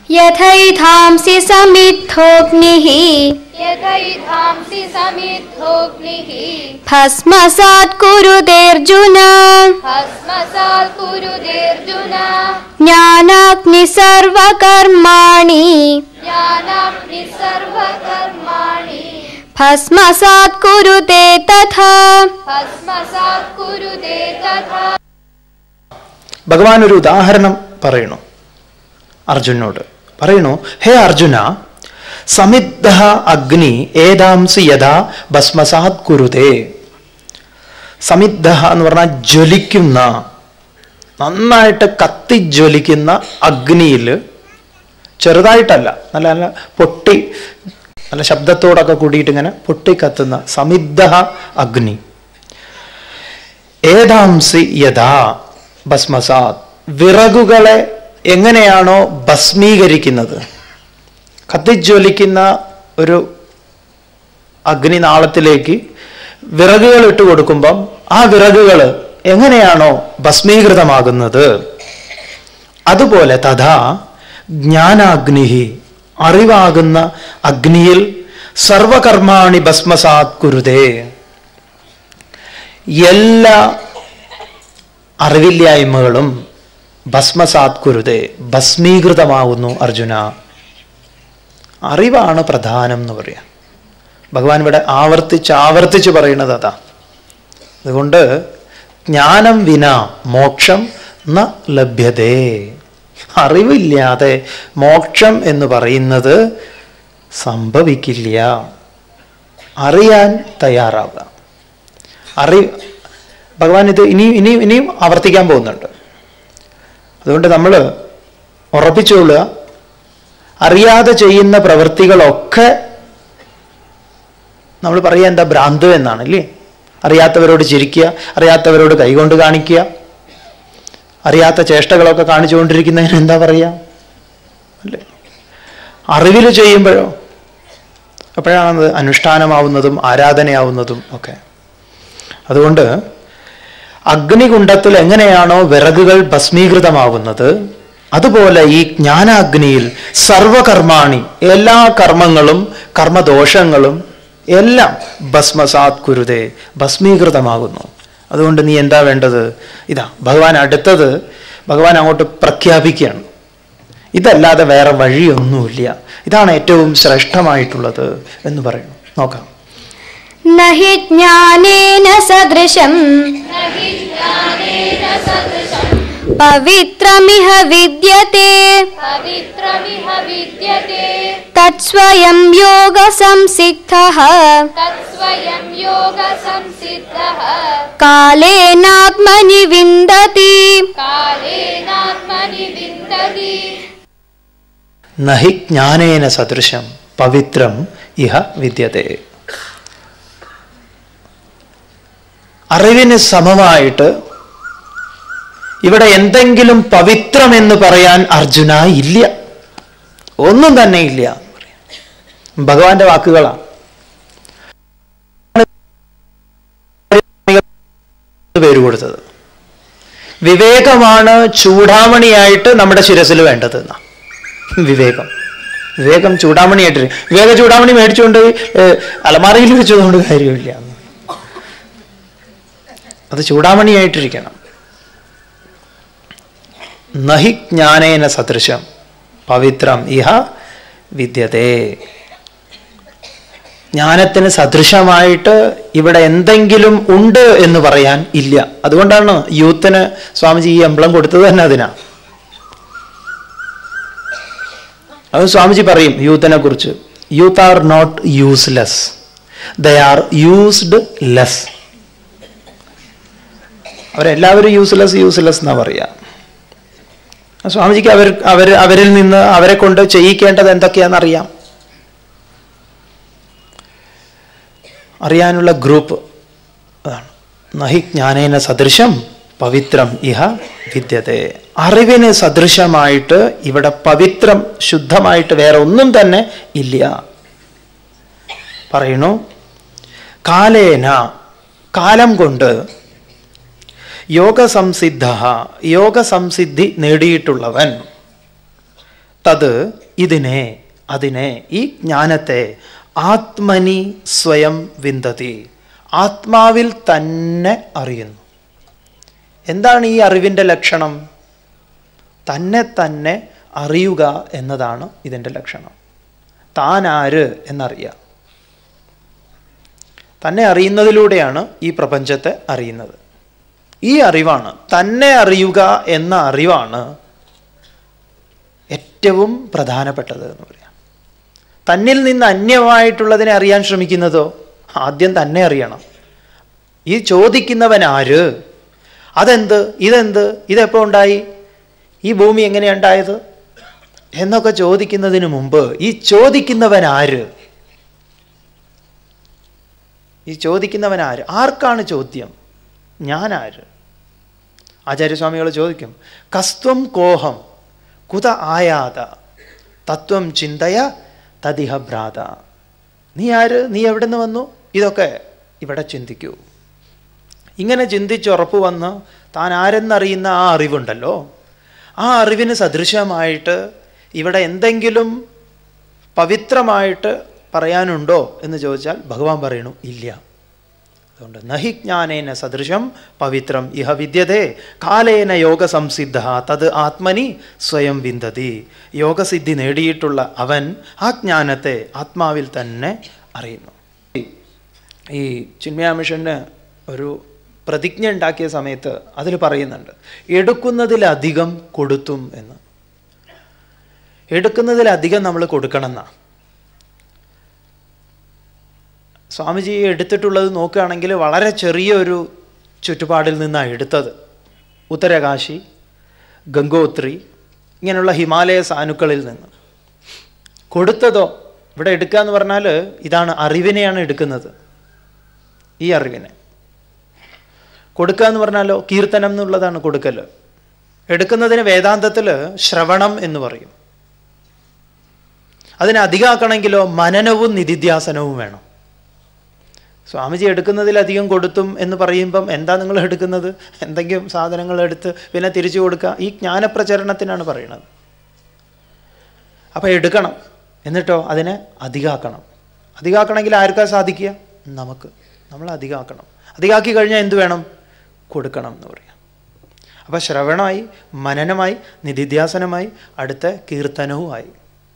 यथैधांसि समिद्धोऽग्निः यथैधांसि समिद्धोऽग्निः भस्मसात् कुरुतेऽर्जुन भस्मसात् कुरुतेऽर्जुन ज्ञानाग्निः सर्वकर्माणि ज्ञानाग्नि सर्वकर्माणि भस्मसात् कुरुते तथा भस्मसात् कुरुते तथा ഭഗവാൻ ഒരു ഉദാഹരണം പറയണു അർജുനോട് പറയണു ഹേ അർജുന സമിദ്ധ അഗ്നി ഏതാംസി യഥാ ഭസ്മസാത് കുരുതേ സമിദ്ധ എന്ന് പറഞ്ഞാൽ ജ്വലിക്കുന്ന നന്നായിട്ട് കത്തിജ്വലിക്കുന്ന അഗ്നിയിൽ ചെറുതായിട്ടല്ല നല്ല നല്ല പൊട്ടി നല്ല ശബ്ദത്തോടൊക്കെ കൂടിയിട്ട് ഇങ്ങനെ പൊട്ടിക്കത്തുന്ന സമിദ്ധ അഗ്നി ഏതാംസി യഥാ ഭസ്മസാത് വിറകുകളെ എങ്ങനെയാണോ ഭസ്മീകരിക്കുന്നത് കത്തിജ്വലിക്കുന്ന ഒരു അഗ്നിനാളത്തിലേക്ക് വിറകുകൾ ഇട്ട് കൊടുക്കുമ്പം ആ വിറകുകൾ എങ്ങനെയാണോ ഭസ്മീകൃതമാകുന്നത് അതുപോലെ തഥാ ജ്ഞാനാഗ്നി അറിവാകുന്ന അഗ്നിയിൽ സർവകർമാണി ഭസ്മസാത് കുരുതേ എല്ലാ അറിവില്ലായ്മകളും ഭസ്മസാത് കുരുതേ ഭസ്മീകൃതമാവുന്നു അർജുന അറിവാണ് പ്രധാനം എന്ന് പറയാം ഭഗവാൻ ഇവിടെ ആവർത്തിച്ച് ആവർത്തിച്ച് പറയുന്നത് അതാ അതുകൊണ്ട് ജ്ഞാനം വിന മോക്ഷം ന ലഭ്യതേ അറിവില്ലാതെ മോക്ഷം എന്ന് പറയുന്നത് സംഭവിക്കില്ല അറിയാൻ തയ്യാറാവുക അറി ഭഗവാൻ ഇത് ഇനി ഇനിയും ഇനിയും ആവർത്തിക്കാൻ പോകുന്നുണ്ട് അതുകൊണ്ട് നമ്മൾ ഉറപ്പിച്ചുകൊള്ളുക അറിയാതെ ചെയ്യുന്ന പ്രവൃത്തികളൊക്കെ നമ്മൾ പറയുക എന്താ ഭ്രാന്ത് എന്നാണ് അല്ലേ അറിയാത്തവരോട് ചിരിക്കുക അറിയാത്തവരോട് കൈകൊണ്ട് കാണിക്കുക അറിയാത്ത ചേഷ്ടകളൊക്കെ കാണിച്ചുകൊണ്ടിരിക്കുന്നതിന് എന്താ പറയുക അല്ലേ അറിവിൽ ചെയ്യുമ്പോഴോ അപ്പോഴാണത് അനുഷ്ഠാനമാവുന്നതും ആരാധനയാവുന്നതും ഒക്കെ അതുകൊണ്ട് അഗ്നികുണ്ഡത്തിൽ എങ്ങനെയാണോ വിറകുകൾ ഭസ്മീകൃതമാവുന്നത് അതുപോലെ ഈ ജ്ഞാനാഗ്നിയിൽ സർവകർമാണി എല്ലാ കർമ്മങ്ങളും കർമ്മദോഷങ്ങളും എല്ലാം ഭസ്മസാത് കുരുതേ ഭസ്മീകൃതമാകുന്നു അതുകൊണ്ട് നീ എന്താ വേണ്ടത് ഇതാ ഭഗവാൻ അടുത്തത് ഭഗവാൻ അങ്ങോട്ട് പ്രഖ്യാപിക്കുകയാണ് ഇതല്ലാതെ വേറെ വഴിയൊന്നുമില്ല ഇതാണ് ഏറ്റവും ശ്രേഷ്ഠമായിട്ടുള്ളത് എന്ന് പറയുന്നു നോക്കാം न हि ज्ञानेन सदृशम् न हि ज्ञानेन सदृशम् पवित्रमिह विद्यते पवित्रमिह विद्यते तत्स्वयं योगसंसिद्धः तत्स्वयं योगसंसिद्धः कालेनात्मनि विन्दति कालेनात्मनि विन्दति നഹി ജ്ഞാനേന സദൃശം പവിത്രം ഇഹ വിദ്യത്തെ അറിവിന് സമമായിട്ട് ഇവിടെ എന്തെങ്കിലും പവിത്രമെന്ന് പറയാൻ അർജുന ഇല്ല ഒന്നും തന്നെ ഇല്ല എന്ന് പറയാം. ഭഗവാന്റെ വാക്കുകളാണ് പേര് കൊടുത്തത് വിവേകമാണ് ചൂടാമണിയായിട്ട് നമ്മുടെ ശിരസിൽ വേണ്ടത് എന്നാ വിവേകം വിവേകം ചൂടാമണിയായിട്ട് വിവേക ചൂടാമണി മേടിച്ചുകൊണ്ട് ഏഹ്, അലമാരയിൽ വെച്ചതുകൊണ്ട് കാര്യമില്ല അത് ചൂടാമണിയായിട്ടിരിക്കണം നഹി ജ്ഞാനേന സദൃശം പവിത്രം ഇഹ വിദ്യതേ ജ്ഞാനത്തിന് സദൃശമായിട്ട് ഇവിടെ എന്തെങ്കിലും ഉണ്ട് എന്ന് പറയാൻ ഇല്ല അതുകൊണ്ടാണ് യൂത്തിന് സ്വാമിജി ഈ എംബ്ലം കൊടുത്തത് തന്നെ അതിനാ അത് സ്വാമിജി പറയും യൂത്തിനെ കുറിച്ച് youth are not useless they are used less അവരെല്ലാവരും യൂസ്ലെസ് യൂസ്ലെസ് എന്നാ പറയാ സ്വാമിജിക്ക് അവർ അവർ അവരിൽ നിന്ന് അവരെ കൊണ്ട് ചെയ്യിക്കേണ്ടത് എന്തൊക്കെയാണെന്ന് അറിയാം അറിയാനുള്ള ഗ്രൂപ്പ് അതാണ് നഹി ജ്ഞാനേന സദൃശം പവിത്രം ഇഹ വിദ്യത്തെ അറിവിന് സദൃശമായിട്ട് ഇവിടെ പവിത്രം ശുദ്ധമായിട്ട് വേറെ ഒന്നും തന്നെ ഇല്ല പറയണു കാലേന കാലം കൊണ്ട് യോഗസംസിദ്ധ യോഗസംസിദ്ധി നേടിയിട്ടുള്ളവൻ തത് ഇതിനെ അതിനെ ഈ ജ്ഞാനത്തെ ആത്മനി സ്വയം വിന്തതി ആത്മാവിൽ തന്നെ അറിയുന്നു എന്താണ് ഈ അറിവിൻ്റെ ലക്ഷണം തന്നെ തന്നെ അറിയുക എന്നതാണ് ഇതിൻ്റെ ലക്ഷണം താൻ ആര് എന്നറിയാം തന്നെ അറിയുന്നതിലൂടെയാണ് ഈ പ്രപഞ്ചത്തെ അറിയുന്നത് ഈ അറിവാണ് തന്നെ അറിയുക എന്ന അറിവാണ് ഏറ്റവും പ്രധാനപ്പെട്ടത് എന്ന് പറയാം തന്നിൽ നിന്ന് അന്യമായിട്ടുള്ളതിനെ അറിയാൻ ശ്രമിക്കുന്നതോ ആദ്യം തന്നെ അറിയണം ഈ ചോദിക്കുന്നവൻ ആര് അതെന്ത് ഇതെന്ത് ഇതെപ്പോൾ ഉണ്ടായി ഈ ഭൂമി എങ്ങനെയാണ് ഉണ്ടായത് എന്നൊക്കെ ചോദിക്കുന്നതിന് മുമ്പ് ഈ ചോദിക്കുന്നവൻ ആര് ഈ ചോദിക്കുന്നവൻ ആര് ആർക്കാണ് ചോദ്യം ഞാൻ ആര് ആചാര്യസ്വാമികൾ ചോദിക്കും കസ്ത്വം കോഹം കുത ആയാത തത്വം ചിന്തയ തതിഹ ഭ്രാത നീ ആര് നീ എവിടെ നിന്ന് വന്നു ഇതൊക്കെ ഇവിടെ ചിന്തിക്കൂ ഇങ്ങനെ ചിന്തിച്ചുറപ്പ് വന്ന് താൻ ആരെന്നറിയുന്ന ആ അറിവുണ്ടല്ലോ ആ അറിവിന് സദൃശമായിട്ട് ഇവിടെ എന്തെങ്കിലും പവിത്രമായിട്ട് പറയാനുണ്ടോ എന്ന് ചോദിച്ചാൽ ഭഗവാൻ പറയണു ഇല്ല അതുകൊണ്ട് നഹി ജ്ഞാനേന സദൃശം പവിത്രം ഇഹ വിദ്യതേ കാലേന യോഗ സംസിദ്ധ തത് ആത്മനി സ്വയം വിന്തതി യോഗസിദ്ധി നേടിയിട്ടുള്ള അവൻ ആ ജ്ഞാനത്തെ ആത്മാവിൽ തന്നെ അറിയുന്നു ഈ ചിന്മയ മിഷന് ഒരു പ്രതിജ്ഞ ഉണ്ടാക്കിയ സമയത്ത് അതിൽ പറയുന്നുണ്ട് എടുക്കുന്നതിലധികം കൊടുത്തും എന്ന് എടുക്കുന്നതിലധികം നമ്മൾ കൊടുക്കണം എന്നാണ് സ്വാമിജി എടുത്തിട്ടുള്ളത് നോക്കുകയാണെങ്കിൽ വളരെ ചെറിയൊരു ചുറ്റുപാടിൽ നിന്നാണ് എടുത്തത് ഉത്തരകാശി ഗംഗോത്രി ഇങ്ങനെയുള്ള ഹിമാലയ സാനുക്കളിൽ നിന്ന് കൊടുത്തതോ ഇവിടെ എടുക്കുക എന്ന് പറഞ്ഞാൽ ഇതാണ് അറിവിനെയാണ് എടുക്കുന്നത് ഈ അറിവിനെ കൊടുക്കുക എന്ന് പറഞ്ഞാലോ കീർത്തനം എന്നുള്ളതാണ് കൊടുക്കൽ എടുക്കുന്നതിന് വേദാന്തത്തിൽ ശ്രവണം എന്ന് പറയും അതിനെ അധികമാക്കണമെങ്കിലോ മനനവും നിധിധ്യാസനവും വേണം സ്വാമിജി എടുക്കുന്നതിലധികം കൊടുത്തും എന്ന് പറയുമ്പം എന്താ നിങ്ങൾ എടുക്കുന്നത് എന്തെങ്കിലും സാധനങ്ങൾ എടുത്ത് പിന്നെ തിരിച്ചു കൊടുക്കുക ഈ ജ്ഞാനപ്രചരണത്തിനാണ് പറയുന്നത് അപ്പം എടുക്കണം എന്നിട്ടോ അതിനെ അധികമാക്കണം അധികമാക്കണമെങ്കിൽ ആർക്കാ സാധിക്കുക നമുക്ക് നമ്മൾ അധികമാക്കണം അധികമാക്കി കഴിഞ്ഞാൽ എന്ത് വേണം കൊടുക്കണം എന്ന് പറയാം അപ്പം ശ്രവണമായി മനനമായി നിധിധ്യാസനമായി അടുത്ത കീർത്തനവുമായി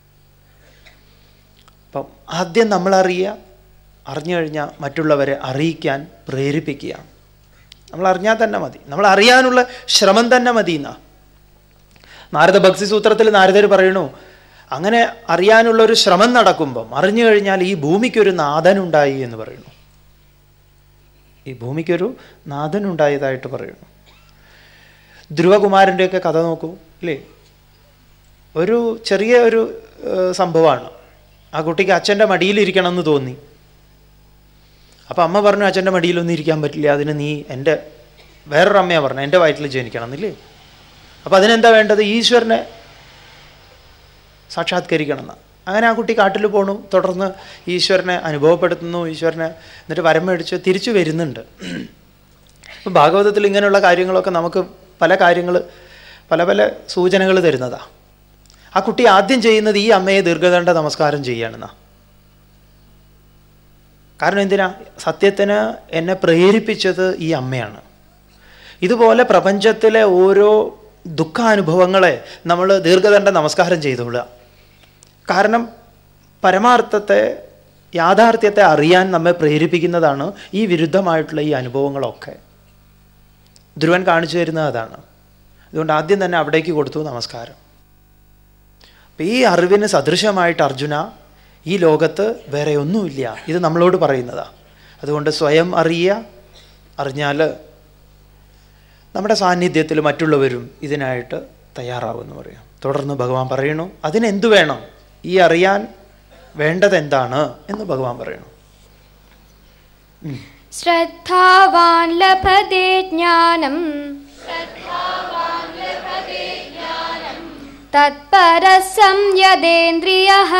അപ്പം ആദ്യം നമ്മൾ അറിയുക അറിഞ്ഞു കഴിഞ്ഞാൽ മറ്റുള്ളവരെ അറിയിക്കാൻ പ്രേരിപ്പിക്കുക നമ്മൾ അറിഞ്ഞാൽ തന്നെ മതി നമ്മൾ അറിയാനുള്ള ശ്രമം തന്നെ മതി എന്നാ നാരദ ഭക്തി സൂത്രത്തിൽ നാരദർ പറയണു അങ്ങനെ അറിയാനുള്ള ഒരു ശ്രമം നടക്കുമ്പം അറിഞ്ഞു കഴിഞ്ഞാൽ ഈ ഭൂമിക്കൊരു നാഥനുണ്ടായി എന്ന് പറയുന്നു ഈ ഭൂമിക്കൊരു നാഥനുണ്ടായതായിട്ട് പറയുന്നു ധ്രുവകുമാരൻ്റെയൊക്കെ കഥ നോക്കൂ അല്ലേ ഒരു ചെറിയ ഒരു ഏഹ്, സംഭവമാണ് ആ കുട്ടിക്ക് അച്ഛൻ്റെ മടിയിലിരിക്കണം എന്ന് തോന്നി അപ്പം അമ്മ പറഞ്ഞു അച്ഛൻ്റെ മടിയിലൊന്നും ഇരിക്കാൻ പറ്റില്ല അതിന് നീ എൻ്റെ വേറൊരു അമ്മയാണ് പറഞ്ഞു എൻ്റെ വയറ്റിൽ ജനിക്കണം എന്നില്ലേ അപ്പം അതിനെന്താ വേണ്ടത് ഈശ്വരനെ സാക്ഷാത്കരിക്കണം എന്ന് അങ്ങനെ ആ കുട്ടി കാട്ടിൽ പോണു തുടർന്ന് ഈശ്വരനെ അനുഭവപ്പെടുത്തുന്നു ഈശ്വരനെ എന്നിട്ട് വരം മേടിച്ച് തിരിച്ചു വരുന്നുണ്ട് ഇപ്പം ഭാഗവതത്തിൽ ഇങ്ങനെയുള്ള കാര്യങ്ങളൊക്കെ നമുക്ക് പല കാര്യങ്ങൾ പല പല സൂചനകൾ തരുന്നതാ ആ കുട്ടി ആദ്യം ചെയ്യുന്നത് ഈ അമ്മയെ ദീർഘദണ്ഡ നമസ്കാരം ചെയ്യാണെന്നാ കാരണം എന്തിനാ സത്യത്തിന് എന്നെ പ്രേരിപ്പിച്ചത് ഈ അമ്മയാണ് ഇതുപോലെ പ്രപഞ്ചത്തിലെ ഓരോ ദുഃഖാനുഭവങ്ങളെ നമ്മൾ ദീർഘദണ്ഡ നമസ്കാരം ചെയ്തോളുക കാരണം പരമാർത്ഥത്തെ യാഥാർത്ഥ്യത്തെ അറിയാൻ നമ്മെ പ്രേരിപ്പിക്കുന്നതാണ് ഈ വിരുദ്ധമായിട്ടുള്ള ഈ അനുഭവങ്ങളൊക്കെ ധ്രുവൻ കാണിച്ചു തരുന്നത് അതാണ് അതുകൊണ്ട് ആദ്യം തന്നെ അവിടേക്ക് കൊടുത്തു നമസ്കാരം അപ്പം ഈ അറിവിന് സദൃശമായിട്ട് അർജുന ഈ ലോകത്ത് വേറെ ഒന്നുമില്ല ഇത് നമ്മളോട് പറയുന്നതാ അതുകൊണ്ട് സ്വയം അറിയുക അറിഞ്ഞാൽ നമ്മുടെ സാന്നിധ്യത്തിൽ മറ്റുള്ളവരും ഇതിനായിട്ട് തയ്യാറാവുമെന്ന് പറയാം തുടർന്ന് ഭഗവാൻ പറയണു അതിനെന്തു വേണം ഈ അറിയാൻ വേണ്ടത് എന്താണ് എന്ന് ഭഗവാൻ പറയണു श्रद्धावान् लभते ज्ञानम् तत्परः संयदेन्द्रियः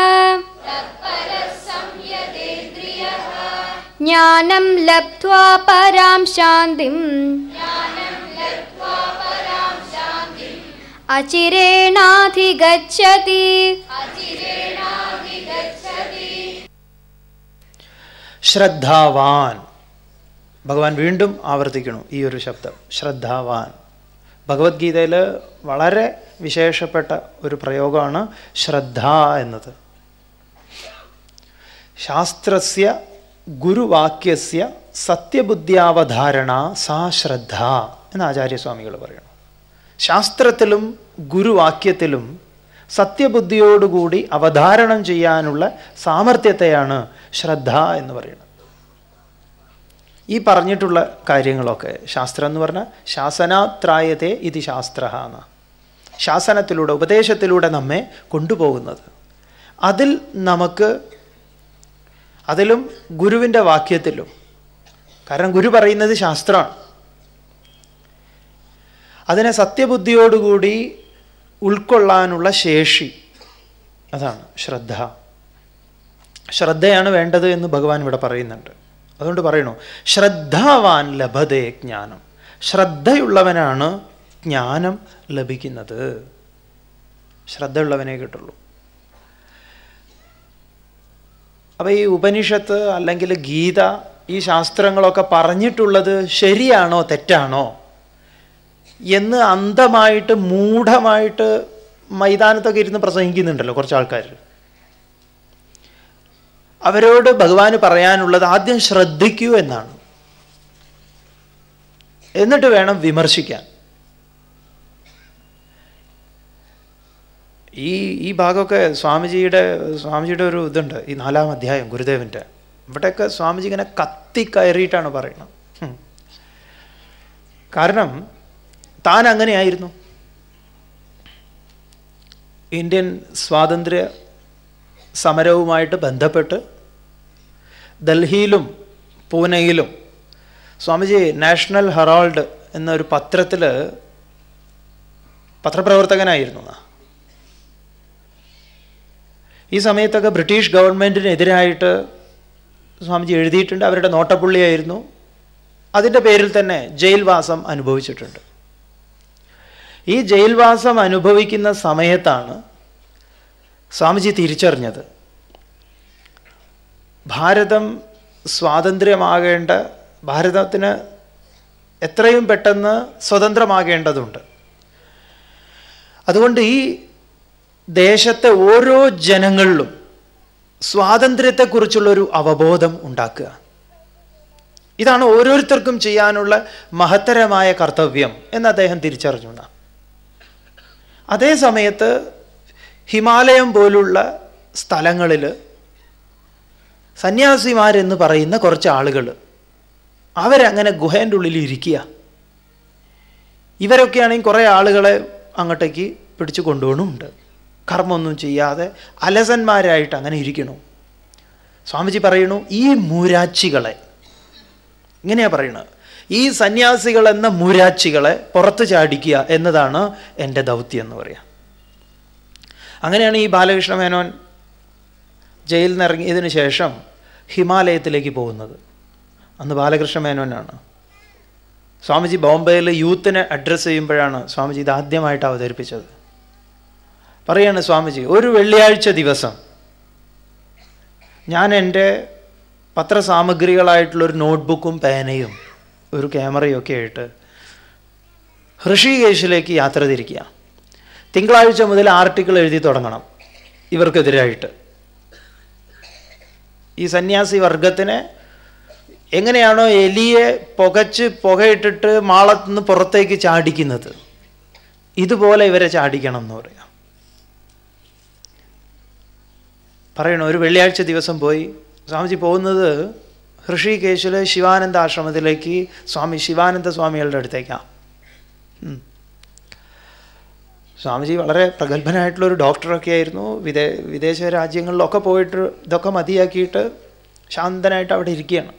ज्ञानं लब्ध्वा परां शान्तिम् अचिरेणाधिगच्छति ശ്രദ്ധാവാൻ ഭഗവാൻ വീണ്ടും ആവർത്തിക്കണം ഈ ഒരു ശബ്ദം ശ്രദ്ധാവാൻ ഭഗവത്ഗീതയിൽ വളരെ വിശേഷപ്പെട്ട ഒരു പ്രയോഗമാണ് ശ്രദ്ധ എന്നത് ശാസ്ത്രസ്യ ഗുരുവാക്യസ്യ സത്യബുദ്ധ്യാവധാരണ സാ ശ്രദ്ധ എന്ന് ആചാര്യസ്വാമികൾ പറയണം ശാസ്ത്രത്തിലും ഗുരുവാക്യത്തിലും സത്യബുദ്ധിയോടുകൂടി അവധാരണം ചെയ്യാനുള്ള സാമർഥ്യത്തെയാണ് ശ്രദ്ധ എന്ന് പറയുന്നത് ഈ പറഞ്ഞിട്ടുള്ള കാര്യങ്ങളൊക്കെ ശാസ്ത്രം എന്ന് പറഞ്ഞാൽ ശാസനാത്രായത്തെ ഇത് ശാസ്ത്ര എന്ന ശാസനത്തിലൂടെ ഉപദേശത്തിലൂടെ നമ്മെ കൊണ്ടുപോകുന്നത് അതിൽ നമുക്ക് അതിലും ഗുരുവിൻ്റെ വാക്യത്തിലും കാരണം ഗുരു പറയുന്നത് ശാസ്ത്രമാണ് അതിനെ സത്യബുദ്ധിയോടുകൂടി ഉൾക്കൊള്ളാനുള്ള ശേഷി അതാണ് ശ്രദ്ധ ശ്രദ്ധയാണ് വേണ്ടത് എന്ന് ഭഗവാൻ ഇവിടെ പറയുന്നുണ്ട് അതുകൊണ്ട് പറയണു ശ്രദ്ധാവാൻ ലഭതേ ജ്ഞാനം ശ്രദ്ധയുള്ളവനാണ് ജ്ഞാനം ലഭിക്കുന്നത് ശ്രദ്ധയുള്ളവനെ കിട്ടുള്ളൂ അപ്പോൾ ഈ ഉപനിഷത്ത് അല്ലെങ്കിൽ ഗീത ഈ ശാസ്ത്രങ്ങളൊക്കെ പറഞ്ഞിട്ടുള്ളത് ശരിയാണോ തെറ്റാണോ എന്ന് അന്ധമായിട്ട് മൂഢമായിട്ട് മൈതാനത്തൊക്കെ ഇരുന്ന് പ്രസംഗിക്കുന്നുണ്ടല്ലോ കുറച്ച് ആൾക്കാർ അവരോട് ഭഗവാന് പറയാനുള്ളത് ആദ്യം ശ്രദ്ധിക്കൂ എന്നാണ് എന്നിട്ട് വേണം വിമർശിക്കാൻ ഈ ഈ ഭാഗമൊക്കെ സ്വാമിജിയുടെ സ്വാമിജിയുടെ ഒരു ഇതുണ്ട് ഈ നാലാം അധ്യായം ഗുരുദേവൻ്റെ ഇവിടെയൊക്കെ സ്വാമിജി ഇങ്ങനെ കത്തി കയറിയിട്ടാണ് പറയുന്നത് ഹും. കാരണം താൻ അങ്ങനെയായിരുന്നു ഇന്ത്യൻ സ്വാതന്ത്ര്യ സമരവുമായിട്ട് ബന്ധപ്പെട്ട് ഡൽഹിയിലും പൂനെയിലും സ്വാമിജി നാഷണൽ ഹെറാൾഡ് എന്നൊരു പത്രത്തിൽ പത്രപ്രവർത്തകനായിരുന്നു എന്നാ. ഈ സമയത്തൊക്കെ ബ്രിട്ടീഷ് ഗവൺമെൻറ്റിനെതിരായിട്ട് സ്വാമിജി എഴുതിയിട്ടുണ്ട് അവരുടെ നോട്ടപ്പുള്ളിയായിരുന്നു അതിൻ്റെ പേരിൽ തന്നെ ജയിൽവാസം അനുഭവിച്ചിട്ടുണ്ട് ഈ ജയിൽവാസം അനുഭവിക്കുന്ന സമയത്താണ് സ്വാമിജി തിരിച്ചറിഞ്ഞത് ഭാരതം സ്വാതന്ത്ര്യമാകേണ്ട ഭാരതത്തിന് എത്രയും പെട്ടെന്ന് സ്വതന്ത്രമാകേണ്ടതുണ്ട് അതുകൊണ്ട് ഈ ദേശത്തെ ഓരോ ജനങ്ങളിലും സ്വാതന്ത്ര്യത്തെക്കുറിച്ചുള്ള ഒരു അവബോധം ഉണ്ടാക്കുക ഇതാണ് ഓരോരുത്തർക്കും ചെയ്യാനുള്ള മഹത്തരമായ കർത്തവ്യം എന്ന് അദ്ദേഹം തിരിച്ചറിഞ്ഞു എന്നാ. അതേ സമയത്ത് ഹിമാലയം പോലുള്ള സ്ഥലങ്ങളിൽ സന്യാസിമാരെന്ന് പറയുന്ന കുറച്ച് ആളുകൾ അവരങ്ങനെ ഗുഹേൻ്റെ ഉള്ളിൽ ഇരിക്കുക ഇവരൊക്കെയാണെങ്കിൽ കുറേ ആളുകളെ അങ്ങോട്ടേക്ക് പിടിച്ചു കൊണ്ടുപോകണമുണ്ട് കർമ്മമൊന്നും ചെയ്യാതെ അലസന്മാരായിട്ട് അങ്ങനെ ഇരിക്കണു സ്വാമിജി പറയണു ഈ മൂരാച്ചികളെ ഇങ്ങനെയാ പറയണത് ഈ സന്യാസികൾ എന്ന മൂരാച്ചികളെ പുറത്ത് ചാടിക്കുക എന്നതാണ് എൻ്റെ ദൗത്യം എന്ന് പറയാം അങ്ങനെയാണ് ഈ ബാലകൃഷ്ണ മേനോൻ ജയിലിൽ നിന്ന് ഇറങ്ങിയതിന് ശേഷം ഹിമാലയത്തിലേക്ക് പോകുന്നത് അന്ന് ബാലകൃഷ്ണ മേനോനാണ് സ്വാമിജി ബോംബെയിൽ യൂത്തിനെ അഡ്രസ്സ് ചെയ്യുമ്പോഴാണ് സ്വാമിജി ഇത് ആദ്യമായിട്ട് അവതരിപ്പിച്ചത് പറയാണ് സ്വാമിജി ഒരു വെള്ളിയാഴ്ച ദിവസം ഞാൻ എൻ്റെ പത്രസാമഗ്രികളായിട്ടുള്ളൊരു നോട്ട്ബുക്കും പേനയും ഒരു ക്യാമറയും ഒക്കെ ആയിട്ട് ഹൃഷികേശിലേക്ക് യാത്ര തിരിക്കുക തിങ്കളാഴ്ച മുതൽ ആർട്ടിക്കിൾ എഴുതി തുടങ്ങണം ഇവർക്കെതിരായിട്ട് ഈ സന്യാസി വർഗത്തിനെ എങ്ങനെയാണോ എലിയെ പുകച്ച് പുകയിട്ടിട്ട് മാളത്തുനിന്ന് പുറത്തേക്ക് ചാടിക്കുന്നത് ഇതുപോലെ ഇവരെ ചാടിക്കണം എന്ന് പറയാം പറയണു ഒരു വെള്ളിയാഴ്ച ദിവസം പോയി സ്വാമിജി പോകുന്നത് ഋഷികേശിലെ ശിവാനന്ദ ആശ്രമത്തിലേക്ക് സ്വാമി ശിവാനന്ദ സ്വാമികളുടെ അടുത്തേക്കാണ് ഉം. സ്വാമിജി വളരെ പ്രഗത്ഭനായിട്ടുള്ള ഒരു ഡോക്ടറൊക്കെ ആയിരുന്നു വിദേ വിദേശ രാജ്യങ്ങളിലൊക്കെ പോയിട്ട് ഇതൊക്കെ മതിയാക്കിയിട്ട് ശാന്തനായിട്ട് അവിടെ ഇരിക്കുകയാണ്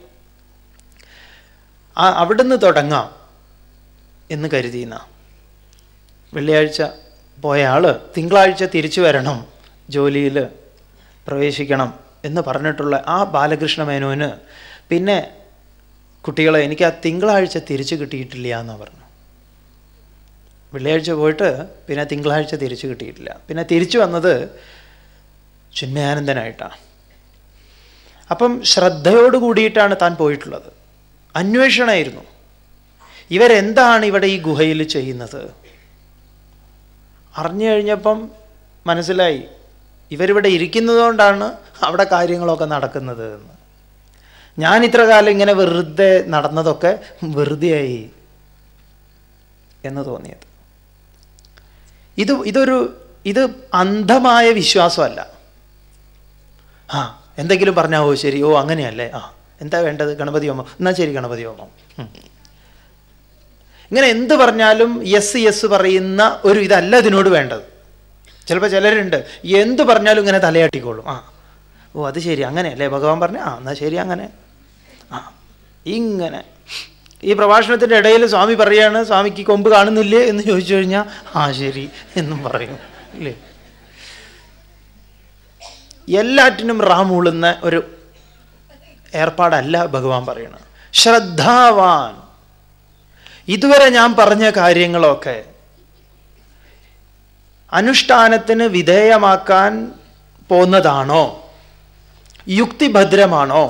ആ അവിടുന്ന് തുടങ്ങാം എന്ന് കരുതിയെന്ന വെള്ളിയാഴ്ച പോയ ആള് തിങ്കളാഴ്ച തിരിച്ചു വരണം ജോലിയിൽ പ്രവേശിക്കണം എന്ന് പറഞ്ഞിട്ടുള്ള ആ ബാലകൃഷ്ണ മേനോന് പിന്നെ കുട്ടികളെ എനിക്ക് ആ തിങ്കളാഴ്ച തിരിച്ചു കിട്ടിയിട്ടില്ല എന്ന് പറഞ്ഞു വെള്ളിയാഴ്ച പോയിട്ട് പിന്നെ തിങ്കളാഴ്ച തിരിച്ചു കിട്ടിയിട്ടില്ല പിന്നെ തിരിച്ചു വന്നത് ചിന്മയാനന്ദനായിട്ടാണ് അപ്പം ശ്രദ്ധയോട് കൂടിയിട്ടാണ് താൻ പോയിട്ടുള്ളത് അന്വേഷണമായിരുന്നു ഇവരെന്താണ് ഇവിടെ ഈ ഗുഹയിൽ ചെയ്യുന്നത് അറിഞ്ഞു കഴിഞ്ഞപ്പം മനസ്സിലായി ഇവരിവിടെ ഇരിക്കുന്നതുകൊണ്ടാണ് അവിടെ കാര്യങ്ങളൊക്കെ നടക്കുന്നത് എന്ന് ഞാൻ ഇത്ര കാലം ഇങ്ങനെ വെറുതെ നടന്നതൊക്കെ വെറുതെയായി എന്ന് തോന്നിയത് ഇത് ഇതൊരു ഇത് അന്ധമായ വിശ്വാസമല്ല ആ എന്തെങ്കിലും പറഞ്ഞാൽ ഓ ശരി ഓ അങ്ങനെയല്ലേ ആ എന്താ വേണ്ടത് ഗണപതി ഹോമം എന്നാൽ ശരി ഗണപതി ഹോമം ഉം. ഇങ്ങനെ എന്ത് പറഞ്ഞാലും യെസ് യെസ് പറയുന്ന ഒരു ഇതല്ല ഇതിനോട് വേണ്ടത് ചിലപ്പോൾ ചിലരുണ്ട് എന്ത് പറഞ്ഞാലും ഇങ്ങനെ തലയാട്ടിക്കോളും ആ ഓ അത് ശരി അങ്ങനെയല്ലേ ഭഗവാൻ പറഞ്ഞു ആ എന്നാൽ ശരി അങ്ങനെ ആ ഇങ്ങനെ ഈ പ്രഭാഷണത്തിൻ്റെ ഇടയിൽ സ്വാമി പറയാണ് സ്വാമിക്ക് കൊമ്പ് കാണുന്നില്ലേ എന്ന് ചോദിച്ചു കഴിഞ്ഞാൽ ആ ശരി എന്നും പറയും ഇല്ലേ എല്ലാറ്റിനും റാമൂളുന്ന ഒരു ഏർപ്പാടല്ല ഭഗവാൻ പറയണത് ശ്രദ്ധാവാൻ ഇതുവരെ ഞാൻ പറഞ്ഞ കാര്യങ്ങളൊക്കെ അനുഷ്ഠാനത്തിന് വിധേയമാക്കാൻ പോന്നതാണോ യുക്തിഭദ്രമാണോ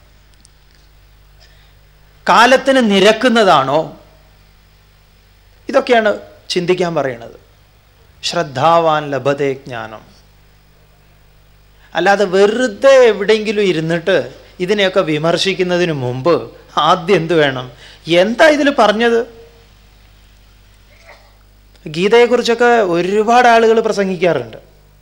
കാലത്തിന് നിരക്കുന്നതാണോ ഇതൊക്കെയാണ് ചിന്തിക്കാൻ പറയണത് ശ്രദ്ധാവാൻ ലഭതേ ജ്ഞാനം അല്ലാതെ വെറുതെ എവിടെയെങ്കിലും ഇരുന്നിട്ട് ഇതിനെയൊക്കെ വിമർശിക്കുന്നതിന് മുമ്പ് ആദ്യം എന്ത് വേണം എന്താ ഇതിൽ പറഞ്ഞത് ഗീതയെക്കുറിച്ചൊക്കെ ഒരുപാട് ആളുകൾ പ്രസംഗിക്കാറുണ്ട്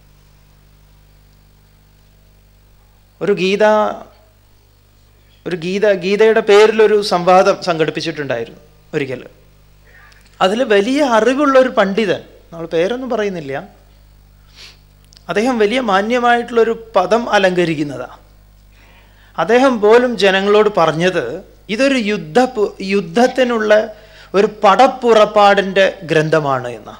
ഒരു ഗീത ഒരു ഗീത ഗീതയുടെ പേരിലൊരു സംവാദം സംഘടിപ്പിച്ചിട്ടുണ്ടായിരുന്നു ഒരിക്കൽ അതിൽ വലിയ അറിവുള്ള ഒരു പണ്ഡിതൻ നമ്മൾ പേരൊന്നും പറയുന്നില്ല അദ്ദേഹം വലിയ മാന്യമായിട്ടുള്ളൊരു പദം അലങ്കരിക്കുന്നതാ അദ്ദേഹം പോലും ജനങ്ങളോട് പറഞ്ഞത് ഇതൊരു യുദ്ധ പു- യുദ്ധത്തിനുള്ള ഒരു പടപ്പുറപ്പാടിൻ്റെ ഗ്രന്ഥമാണ് എന്ന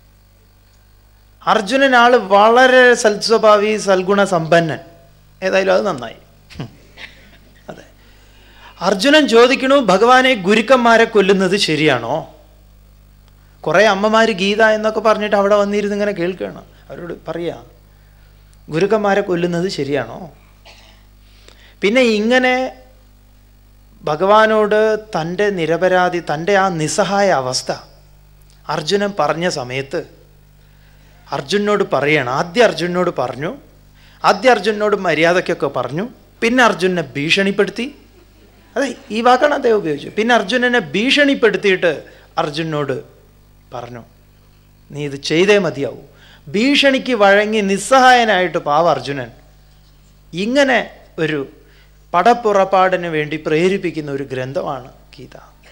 അർജുനൻ ആള് വളരെ സൽസ്വഭാവി സൽഗുണ സമ്പന്നൻ ഏതായാലും അത് നന്നായി ഹും. അതെ അർജുനൻ ചോദിക്കണു ഭഗവാനെ ഗുരുക്കന്മാരെ കൊല്ലുന്നത് ശരിയാണോ കുറേ അമ്മമാർ ഗീത എന്നൊക്കെ പറഞ്ഞിട്ട് അവിടെ വന്നിരുന്ന് ഇങ്ങനെ കേൾക്കുകയാണ് അവരോട് പറയാ ഗുരുക്കന്മാരെ കൊല്ലുന്നത് ശരിയാണോ പിന്നെ ഇങ്ങനെ ഭഗവാനോട് തൻ്റെ നിരപരാധി തൻ്റെ ആ നിസ്സഹായ അവസ്ഥ അർജുനൻ പറഞ്ഞ സമയത്ത് അർജുനോട് പറയണം ആദ്യം അർജുനോട് പറഞ്ഞു ആദ്യം അർജുനോട് മര്യാദയ്ക്കൊക്കെ പറഞ്ഞു പിന്നെ അർജുനെ ഭീഷണിപ്പെടുത്തി അതെ ഈ വാക്കാണ് അദ്ദേഹം ഉപയോഗിച്ചത് പിന്നെ അർജുനനെ ഭീഷണിപ്പെടുത്തിയിട്ട് അർജുനോട് പറഞ്ഞു നീ ഇത് ചെയ്തേ മതിയാവൂ ഭീഷണിക്ക് വഴങ്ങി നിസ്സഹായനായിട്ട് പാവ അർജുനൻ ഇങ്ങനെ ഒരു പടപ്പുറപ്പാടിന് വേണ്ടി പ്രേരിപ്പിക്കുന്ന ഒരു ഗ്രന്ഥമാണ് ഗീത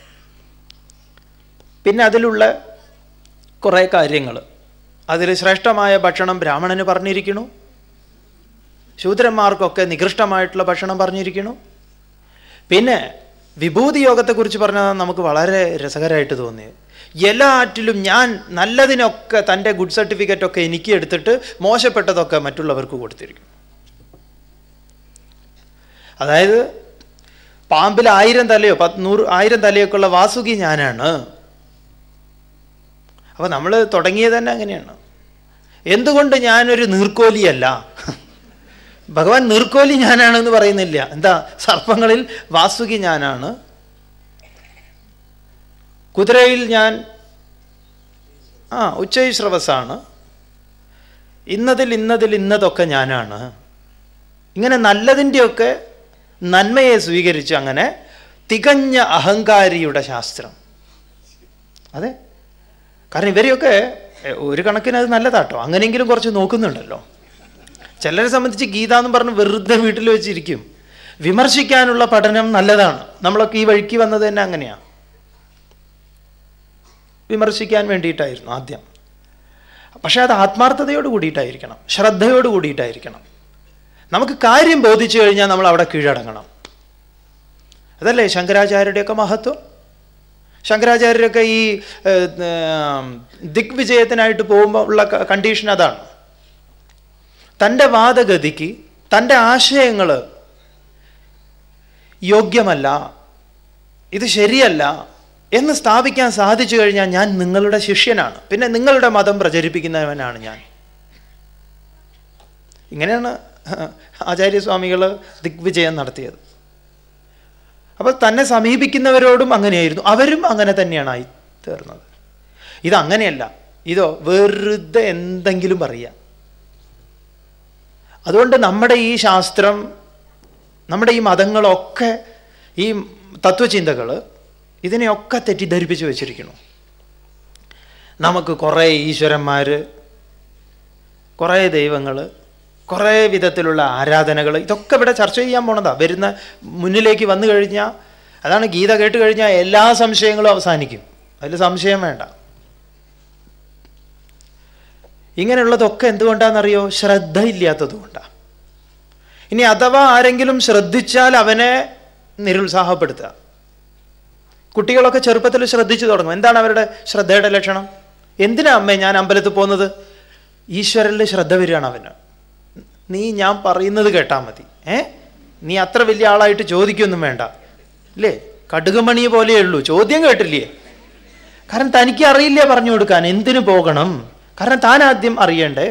പിന്നെ അതിലുള്ള കുറേ കാര്യങ്ങൾ അതിൽ ശ്രേഷ്ഠമായ ഭക്ഷണം ബ്രാഹ്മണന് പറഞ്ഞിരിക്കണു ശൂദ്രന്മാർക്കൊക്കെ നികൃഷ്ടമായിട്ടുള്ള ഭക്ഷണം പറഞ്ഞിരിക്കണു പിന്നെ വിഭൂതി യോഗത്തെക്കുറിച്ച് പറഞ്ഞാൽ നമുക്ക് വളരെ രസകരമായിട്ട് തോന്നി എല്ലാറ്റിലും ഞാൻ നല്ലതിനൊക്കെ തൻ്റെ ഗുഡ് സർട്ടിഫിക്കറ്റ് ഒക്കെ എനിക്ക് എടുത്തിട്ട് മോശപ്പെട്ടതൊക്കെ മറ്റുള്ളവർക്ക് കൊടുത്തിരിക്കും അതായത് പാമ്പിൽ ആയിരം തലയോ പത്ത് നൂറ് ആയിരം തലയൊക്കെ ഉള്ള വാസുകി ഞാനാണ് അപ്പോൾ നമ്മൾ തുടങ്ങിയത് തന്നെ അങ്ങനെയാണ് എന്തുകൊണ്ട് ഞാനൊരു നീർക്കോലിയല്ല ഭഗവാൻ നീർക്കോലി ഞാനാണെന്ന് പറയുന്നില്ല എന്താ സർപ്പങ്ങളിൽ വാസുകി ഞാനാണ് കുതിരയിൽ ഞാൻ ആ ഉച്ചൈശ്രവസാണ് ഇന്നതിൽ ഇന്നതിൽ ഇന്നതൊക്കെ ഞാനാണ് ഇങ്ങനെ നല്ലതിൻ്റെയൊക്കെ നന്മയെ സ്വീകരിച്ച് അങ്ങനെ തികഞ്ഞ അഹങ്കാരിയുടെ ശാസ്ത്രം അതെ കാരണം ഇവരെയൊക്കെ എ, ഒരു കണക്കിന് അത് നല്ലതാട്ടോ അങ്ങനെയെങ്കിലും കുറച്ച് നോക്കുന്നുണ്ടല്ലോ ചിലരെ സംബന്ധിച്ച് ഗീത എന്ന് പറഞ്ഞ് വെറുതെ വീട്ടിൽ വെച്ചിരിക്കും വിമർശിക്കാനുള്ള പഠനം നല്ലതാണ് നമ്മളൊക്കെ ഈ വഴിക്ക് വന്നത് തന്നെ അങ്ങനെയാണ് വിമർശിക്കാൻ വേണ്ടിയിട്ടായിരുന്നു ആദ്യം പക്ഷെ അത് ആത്മാർത്ഥതയോട് കൂടിയിട്ടായിരിക്കണം ശ്രദ്ധയോട് കൂടിയിട്ടായിരിക്കണം നമുക്ക് കാര്യം ബോധിച്ചു കഴിഞ്ഞാൽ നമ്മൾ അവിടെ കീഴടങ്ങണം അതല്ലേ ശങ്കരാചാര്യരുടെയൊക്കെ മഹത്വം ശങ്കരാചാര്യരൊക്കെ ഈ ഏഹ്, ഏഹ്, ദിഗ്വിജയത്തിനായിട്ട് പോകുമ്പോൾ ഉള്ള കണ്ടീഷൻ അതാണ് തൻ്റെ വാദഗതിക്ക് തൻ്റെ ആശയങ്ങൾ യോഗ്യമല്ല ഇത് ശരിയല്ല എന്ന് സ്ഥാപിക്കാൻ സാധിച്ചു കഴിഞ്ഞാൽ ഞാൻ നിങ്ങളുടെ ശിഷ്യനാണ് പിന്നെ നിങ്ങളുടെ മതം പ്രചരിപ്പിക്കുന്നവനാണ് ഞാൻ ഇങ്ങനെയാണ് ആചാര്യസ്വാമികൾ ദിഗ്വിജയം നടത്തിയത് അപ്പോൾ തന്നെ സമീപിക്കുന്നവരോടും അങ്ങനെയായിരുന്നു അവരും അങ്ങനെ തന്നെയാണ് ആയി തീർന്നത് ഇതങ്ങനെയല്ല ഇതോ വെറുതെ എന്തെങ്കിലും പറയാം അതുകൊണ്ട് നമ്മുടെ ഈ ശാസ്ത്രം നമ്മുടെ ഈ മതങ്ങളൊക്കെ ഈ തത്വചിന്തകൾ ഇതിനെയൊക്കെ തെറ്റിദ്ധരിപ്പിച്ച് വെച്ചിരിക്കുന്നു നമുക്ക് കുറേ ഈശ്വരന്മാർ കുറേ ദൈവങ്ങൾ കുറേ വിധത്തിലുള്ള ആരാധനകൾ ഇതൊക്കെ ഇവിടെ ചർച്ച ചെയ്യാൻ പോണതാ വരുന്ന മുന്നിലേക്ക് വന്നു കഴിഞ്ഞാൽ അതാണ് ഗീത കേട്ട് കഴിഞ്ഞാൽ എല്ലാ സംശയങ്ങളും അവസാനിക്കും അതിൽ സംശയം വേണ്ട ഇങ്ങനെയുള്ളതൊക്കെ എന്തുകൊണ്ടാണെന്നറിയോ ശ്രദ്ധ ഇല്ലാത്തത് കൊണ്ടാണ് ഇനി അഥവാ ആരെങ്കിലും ശ്രദ്ധിച്ചാൽ അവനെ നിരുത്സാഹപ്പെടുത്തുക കുട്ടികളൊക്കെ ചെറുപ്പത്തിൽ ശ്രദ്ധിച്ചു തുടങ്ങും എന്താണ് അവരുടെ ശ്രദ്ധയുടെ ലക്ഷണം എന്തിനാ അമ്മേ ഞാൻ അമ്പലത്തിൽ പോകുന്നത് ഈശ്വരനിൽ ശ്രദ്ധ വരികയാണ് അവന് നീ ഞാൻ പറയുന്നത് കേട്ടാൽ മതി ഏ നീ അത്ര വലിയ ആളായിട്ട് ചോദിക്കൊന്നും വേണ്ട ഇല്ലേ കടുകുമണി പോലെയേ ഉള്ളൂ ചോദ്യം കേട്ടില്ലേ കാരണം തനിക്ക് അറിയില്ല പറഞ്ഞു കൊടുക്കാൻ എന്തിനു പോകണം കാരണം താൻ ആദ്യം അറിയണ്ടേ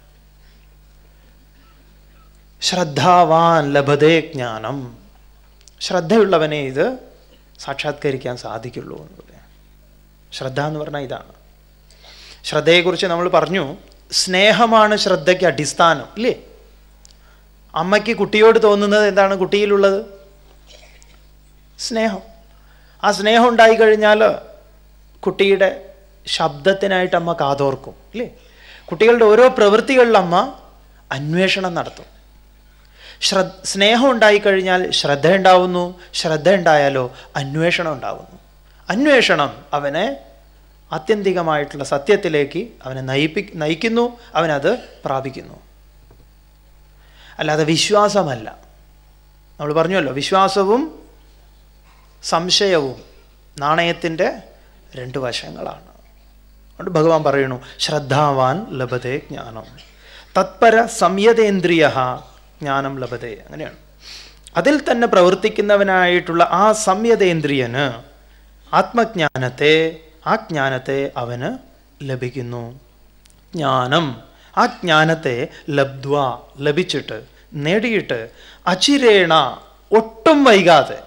ശ്രദ്ധാവാൻ ലഭതേ ജ്ഞാനം ശ്രദ്ധയുള്ളവനെ ഇത് സാക്ഷാത്കരിക്കാൻ സാധിക്കുള്ളൂ എന്ന് പറയാം ശ്രദ്ധ എന്ന് പറഞ്ഞാൽ ഇതാണ് ശ്രദ്ധയെക്കുറിച്ച് നമ്മൾ പറഞ്ഞു സ്നേഹമാണ് ശ്രദ്ധയ്ക്ക് അടിസ്ഥാനം ഇല്ലേ അമ്മയ്ക്ക് കുട്ടിയോട് തോന്നുന്നത് എന്താണ് കുട്ടിയിലുള്ളത് സ്നേഹം ആ സ്നേഹം ഉണ്ടായിക്കഴിഞ്ഞാൽ കുട്ടിയുടെ ശബ്ദത്തിനായിട്ട് അമ്മ കാതോർക്കും ഇല്ലേ കുട്ടികളുടെ ഓരോ പ്രവൃത്തികളിൽ അമ്മ അന്വേഷണം നടത്തും ശ്രദ്ധ സ്നേഹം ഉണ്ടായിക്കഴിഞ്ഞാൽ ശ്രദ്ധ ഉണ്ടാവുന്നു ശ്രദ്ധ ഉണ്ടായാലോ അന്വേഷണം ഉണ്ടാവുന്നു അന്വേഷണം അവനെ ആത്യന്തികമായിട്ടുള്ള സത്യത്തിലേക്ക് അവനെ നയിപ്പി നയിക്കുന്നു അവനത് പ്രാപിക്കുന്നു അല്ലാതെ വിശ്വാസമല്ല നമ്മൾ പറഞ്ഞല്ലോ വിശ്വാസവും സംശയവും നാണയത്തിൻ്റെ രണ്ട് വശങ്ങളാണ് അതുകൊണ്ട് ഭഗവാൻ പറയുന്നു ശ്രദ്ധാവാൻ ലഭതേ ജ്ഞാനം തത്പര സംയതേന്ദ്രിയ ജ്ഞാനം ലഭതേ അങ്ങനെയാണ് അതിൽ തന്നെ പ്രവർത്തിക്കുന്നവനായിട്ടുള്ള ആ സംയതേന്ദ്രിയന് ആത്മജ്ഞാനത്തെ ആ ജ്ഞാനത്തെ അവന് ലഭിക്കുന്നു ജ്ഞാനം ആ ജ്ഞാനത്തെ ലബ്ധ്വ ലഭിച്ചിട്ട് നേടിയിട്ട് അചിരേണ ഒട്ടും വൈകാതെ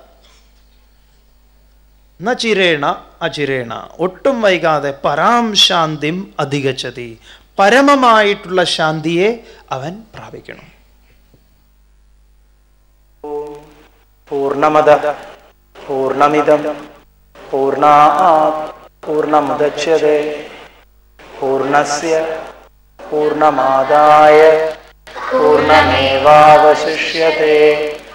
നചിരേണ അചിരേണ ഒട്ടും വൈകാതെ പരാം ശാന്തിം അധികച്ചതി പരമമായിട്ടുള്ള ശാന്തിയെ അവൻ പ്രാപിക്കണം പൂർണ്ണമത പൂർണ്ണമിതം പൂർണ്ണാ പൂർണ്ണമുദച്യത്തെ പൂർണ്ണസ്യ പൂർണ്ണമാദായ പൂർണ്ണമേവാവശിഷ്യത്തെ